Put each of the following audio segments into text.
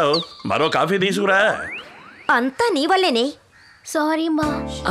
చూస్తావు మరో కాఫీ తీసుకురా అంతా నీ వల్లేనే సారీ మా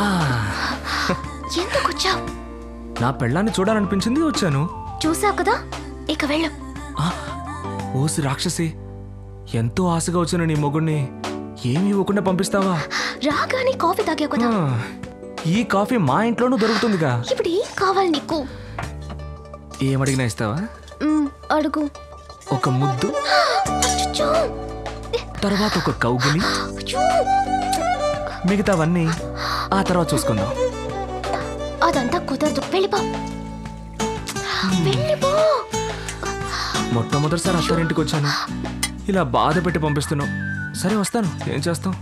ఎందుకు వచ్చావు నా పెళ్ళాన్ని చూడాలనిపించింది వచ్చాను చూసావు కదా ఇక వెళ్ళు ఓసి రాక్షసి ఎంతో ఆశగా వచ్చిన నీ మొగుడిని ఏమి ఇవ్వకుండా పంపిస్తావా రాగానే కాఫీ తాగావు కదా ఆ, ఈ కాఫీ మా ఇంట్లోనూ దొరుకుతుందిగా ఇప్పుడు ఏం కావాలి నీకు ఏమడిగినా ఇస్తావా మ్, అడుగు ఒక ముద్దు అచ్చచ్చో! తర్వాత ఒక కౌగులి అచ్చో! మిగతావన్నీ ఆ తర్వాత చూసుకుందాం అదంతా కుదరదు వెళ్ళిపో వెళ్ళిపో మొట్టమొదటిసారి అత్తారింటికి వచ్చాను ఇలా బాధ పెట్టి పంపిస్తున్నావు సరే వస్తాను ఏం చేస్తాం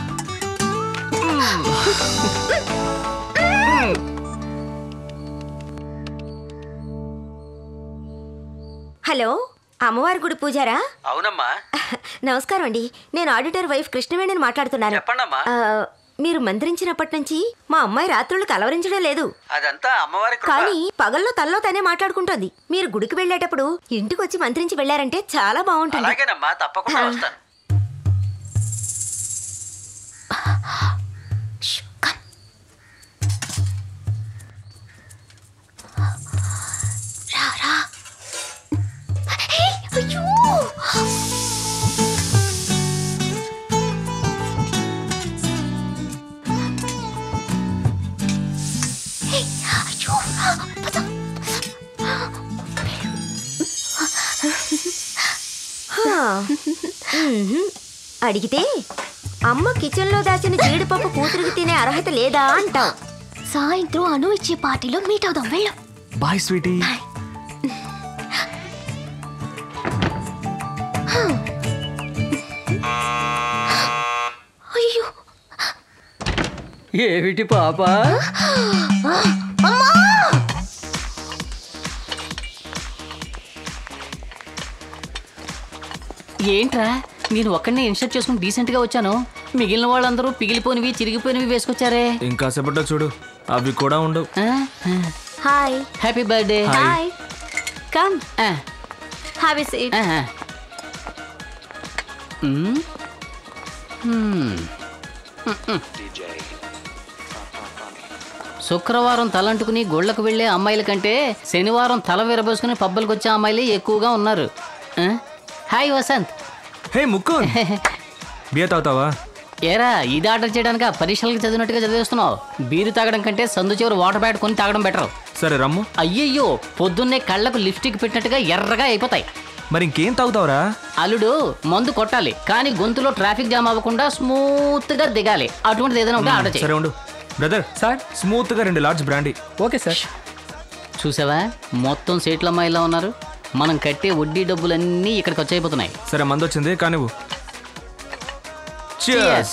హలో అమ్మవారి గుడి పూజారా అవునమ్మా నమస్కారం అండి నేను ఆడిటర్ వైఫ్ కృష్ణవేణిని మాట్లాడుతున్నాను చెప్పండమ్మా ఆ, మీరు మంత్రించినప్పటి నుంచి మా అమ్మాయి రాత్రులు కలవరించడం లేదు అదంతా అమ్మవారి కృప కానీ పగల్లో తల్లో తనే మాట్లాడుకుంటోంది మీరు గుడికి వెళ్ళేటప్పుడు ఇంటికి వచ్చి మంత్రించి వెళ్ళారంటే చాలా బాగుంటుంది అలాగేనమ్మా తప్పకుండా వస్తాను ష్, కమ్. రా రా హే, అయ్యో హే, అయ్యో పద. హా. మ్మ్హ్. అడిగితే అమ్మ కిచెన్లో దాచిన జీడిపప్పు కూతురికి తినే అర్హత లేదా అంటాం సాయంత్రం అను ఇచ్చే పార్టీలో మీట్ అవుదాం వెళ్ళు బాయ్ స్వీటీ అయ్యో ఏమిటి పాప ఏంట్రా నేను ఒక్కడినే ఇన్స్టర్ట్ చేసుకుని డీసెంట్ గా వచ్చాను మిగిలిన వాళ్ళందరూ పిగిలిపోయినవి చిరిగిపోయినవి వేసుకొచ్చారే ఇంకా సేపట్లో చూడు అవి కూడా ఉండవు hi happy birthday hi come have a seat శుక్రవారం తలంటుకుని గుళ్ళకు వెళ్ళే అమ్మాయిల కంటే శనివారం తల విరబోసుకుని పబ్బులకు వచ్చే అమ్మాయిలే ఎక్కువగా ఉన్నారు ఆ? హాయ్ వసంత్ హే ముక్కు బియ్య తాగుతావా ఏరా ఇది ఆర్డర్ చేయడానికి పరీక్షలకు చదివినట్టుగా చదివేస్తున్నావు బీరు తాగడం కంటే సందు చివరి వాటర్ బ్యాట్ కొని తాగడం బెటర్ సరే రమ్ము అయ్యయ్యో పొద్దున్నే కళ్ళకు లిప్స్టిక్ పెట్టినట్టుగా ఎర్రగా అయిపోతాయి మరి ఇంకేం తాగుతావురా అల్లుడు మందు కొట్టాలి కానీ గొంతులో ట్రాఫిక్ జామ్ అవ్వకుండా స్మూత్ గా దిగాలి అటువంటిది ఏదైనా ఉంటే ఆర్డర్ చేయి సరే ఉండు బ్రదర్ సార్ స్మూత్ గా రెండు లార్జ్ బ్రాండీ ఓకే సార్ చూసావా మొత్తం సీట్ల అమ్మాయిలా ఉన్నారు మనం కట్టే వడ్డీ డబ్బులన్నీ ఇక్కడికి వచ్చైపోతున్నాయి సరే మందు వచ్చింది కానివ్వు Cheers.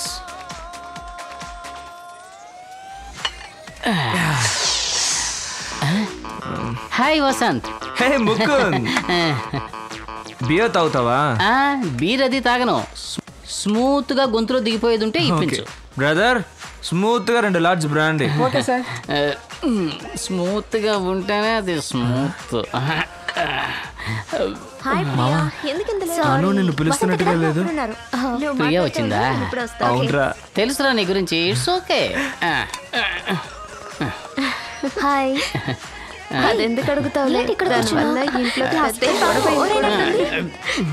Hi Vasanth hey Mukund beer తాగుతావా ఆ, బీర్ అది తాగను స్మూత్ గా గొంతులో దిగిపోయేది ఉంటే ఓకే ఇప్పించు బ్రదర్ స్మూత్ గా రెండు large brandy okay sir smooth గా ఉంటేనే అది స్మూత్ హాయ్ ప్రియా ఎందుకు ఇంత late? అను నిన్ను పిలుస్తున్నట్టుగా లేదు ఉన్నారు. నువ్వు ప్రియా మాట్లాడతావు, వచ్చిందా? నేను ఇప్పుడు వస్తా. అవునరా తెలుసురా నీ గురించి ఇట్స్ ఓకే హాయ్ అదెందుకు అడుగుతావు ఏంటి ఇక్కడ కూర్చున్నావ్? ఇంట్లో క్లాస్ పెద్ద గొడవ అయింది.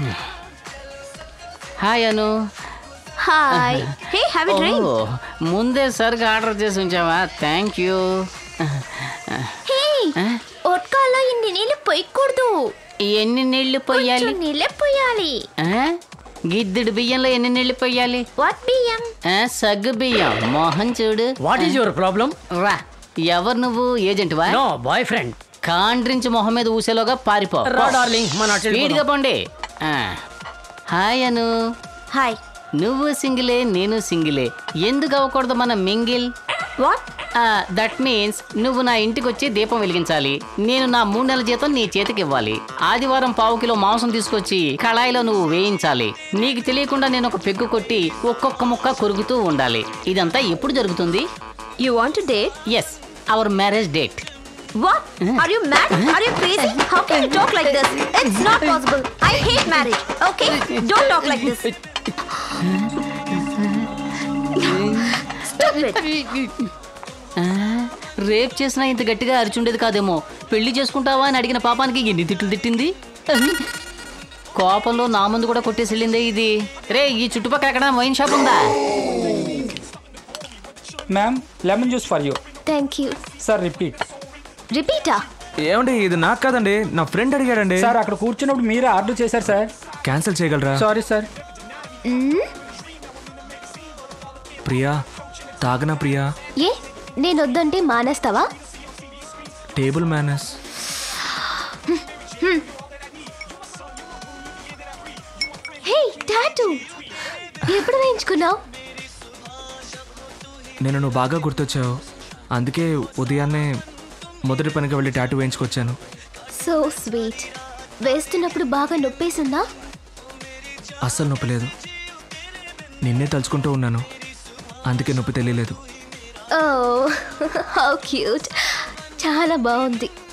Hi Anu hi hey have a drink ఓ, ముందే సరిగా ఆర్డర్ చేసి ఉంచావా థ్యాంక్ యూ హే ఒట్కాలో ఇన్ని నీళ్ళు పొయ్యకూడదు ఎన్ని నీళ్లు పోయాలి కొంచెం నీళ్ళే పొయ్యాలి ఆ? గిద్దెడు బియ్యంలో ఎన్ని నీళ్లు పోయాలి వాట్ బియ్యం ఆ, సగ్గు బియ్యం మోహన్ చూడు వాట్ ఈస్ యువర్ ప్రాబ్లం రా ఎవరు నువ్వు ఏజెంట్ వా నో బాయ్ ఫ్రెండ్ కాండ్రించి మొహం మీద ఊసేలోగా పారిపో రా డార్లింగ్ మన అటు స్పీడ్ గా పోండి ఆ. హాయ్ అను హాయ్ నువ్వు సింగిలే నేను సింగిలే ఎందుకు అవ్వకూడదు మన మింగిల్ వాట్ దట్ మీన్స్ నువ్వు నా ఇంటికి వచ్చి దీపం వెలిగించాలి నేను నా మూడు నెలల జీతం నీ చేతికి ఇవ్వాలి ఆదివారం పావు కిలో మాంసం తీసుకొచ్చి కళాయిలో నువ్వు వేయించాలి నీకు తెలియకుండా నేను ఒక పెగ్గు కొట్టి ఒక్కొక్క ముక్క కొరుకుతూ ఉండాలి ఇదంతా ఎప్పుడు జరుగుతుంది you want to date yes our marriage date What? Are you mad? Are you crazy? How can you talk like this? It's not possible. I hate marriage. Okay? Don't talk like this. ఆ, rape చేసినా ఇంత గట్టిగా అరిచుండేది కాదేమో పెళ్లి చేసుకుంటావా అని అడిగిన పాపానికి ఎన్ని తిట్లు తిట్టింది కోపంలో నా ముందు కూడా కొట్టేసి వెళ్ళిందే ఇది రే ఈ చుట్టుపక్కల ఎక్కడ వైన్ షాప్ ఉందా ma'am lemon juice for you thank you sir repeat రిపీటా ఏమండి ఇది నాకు కాదండి నా ఫ్రెండ్ అడిగాడండి సార్ అక్కడ కూర్చున్నప్పుడు మీరే ఆర్డర్ చేశారు సార్ క్యాన్సిల్ చేయగలరా సారీ సార్ ప్రియా తాగనా ప్రియా ఏ నేను వద్దంటే మానేస్తావా టేబుల్ మేనస్ హే టాటూ ఎప్పుడు వేయించుకున్నావు నేను నువ్వు బాగా గుర్తొచ్చావు అందుకే ఉదయాన్నే మొదటి పనికి వెళ్ళి టాటూ వేయించుకొచ్చాను సో స్వీట్ వేస్తున్నప్పుడు బాగా నొప్పేసిందా అస్సలు నొప్పి లేదు నిన్నే తలుచుకుంటూ ఉన్నాను అందుకే నొప్పి తెలియలేదు ఓ హౌ క్యూట్ చాలా బాగుంది